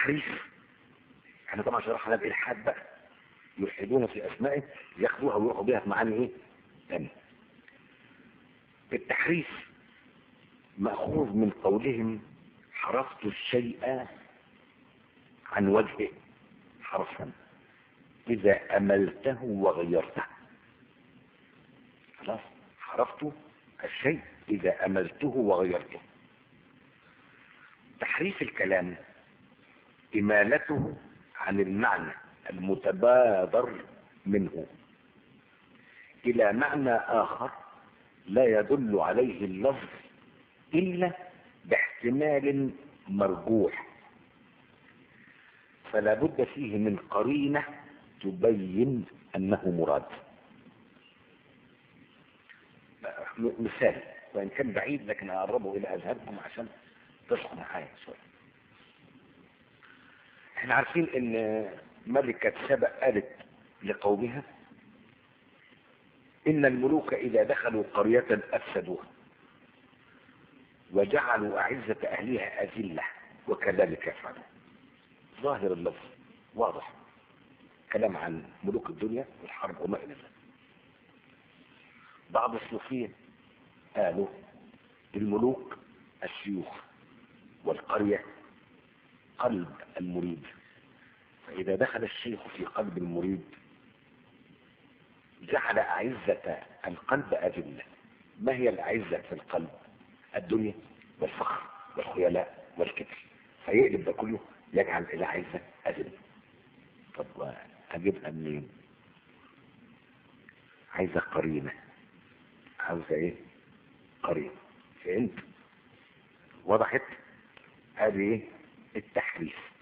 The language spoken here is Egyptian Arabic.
التحريف احنا طبعا شرحنا الالحاد بقى يلحدون في اسمائه ياخدوها ويروحوا بيها في معاني ايه تاني التحريف مأخوذ من قولهم حرفت الشيء عن وجهه حرفا إذا أملته وغيرته خلاص حرفت الشيء إذا أملته وغيرته تحريف الكلام إمالته عن المعنى المتبادر منه إلى معنى آخر لا يدل عليه اللفظ إلا باحتمال مرجوح فلا بد فيه من قرينة تبين أنه مراد مثال وإن كان بعيد لكن أقربه إلى أذهبكم عشان تصحوا معايا شوية احنا عارفين ان ملكة سبأ قالت لقومها إن الملوك إذا دخلوا قرية أفسدوها وجعلوا أعزة أهلها أذلة وكذلك يفعلون ظاهر اللفظ واضح كلام عن ملوك الدنيا والحرب وما إلى ذلك بعض الصوفية قالوا الملوك الشيوخ والقرية قلب المريد فإذا دخل الشيخ في قلب المريد جعل أعزة القلب أذلة ما هي الأعزة في القلب الدنيا والفخر والخيلاء والكبر فيقلب ده كله يجعل الأعزة أذلة طب أجيبها منين عايزة قرينة عاوزة ايه قرينة فهمت وضحت هذه ايه التحريف